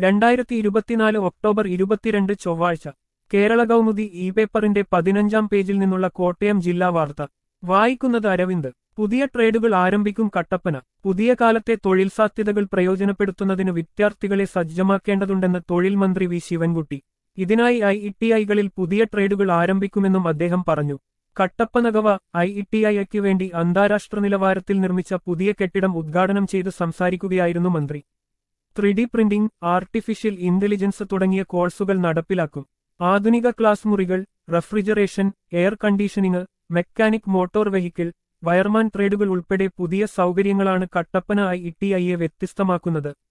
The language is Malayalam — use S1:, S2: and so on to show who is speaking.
S1: രണ്ടായിരത്തി ഇരുപത്തിനാല് ഒക്ടോബർ ഇരുപത്തിരണ്ട് ചൊവ്വാഴ്ച കേരള കൗമുദി ഇ പേപ്പറിന്റെ പതിനഞ്ചാം പേജിൽ നിന്നുള്ള കോട്ടയം ജില്ലാ വാർത്ത വായിക്കുന്നത് അരവിന്ദ് പുതിയ ട്രേഡുകൾ ആരംഭിക്കും കട്ടപ്പന പുതിയ കാലത്തെ തൊഴിൽ സാധ്യതകൾ പ്രയോജനപ്പെടുത്തുന്നതിന് വിദ്യാർത്ഥികളെ സജ്ജമാക്കേണ്ടതുണ്ടെന്ന് തൊഴിൽ മന്ത്രി വി ശിവൻകുട്ടി ഇതിനായി ഐ ഇ ടി ഐകളിൽ പുതിയ ട്രേഡുകൾ ആരംഭിക്കുമെന്നും അദ്ദേഹം പറഞ്ഞു കട്ടപ്പനഗവ ഐ ഇ ടി ഐക്ക് വേണ്ടി അന്താരാഷ്ട്ര നിലവാരത്തിൽ നിർമ്മിച്ച പുതിയ കെട്ടിടം ഉദ്ഘാടനം ചെയ്ത് സംസാരിക്കുകയായിരുന്നു മന്ത്രി three D printing artificial intelligence തുടങ്ങിയ കോഴ്സുകൾ നടപ്പിലാക്കും ആധുനിക ക്ലാസ് മുറികൾ refrigeration air conditioning mechanic motor vehicle wireman ട്രേഡുകൾ ഉൾപ്പെടെ പുതിയ സൗകര്യങ്ങളാണ് കട്ടപ്പന ഐ ഇ ടി ഐയെ വ്യത്യസ്തമാക്കുന്നത്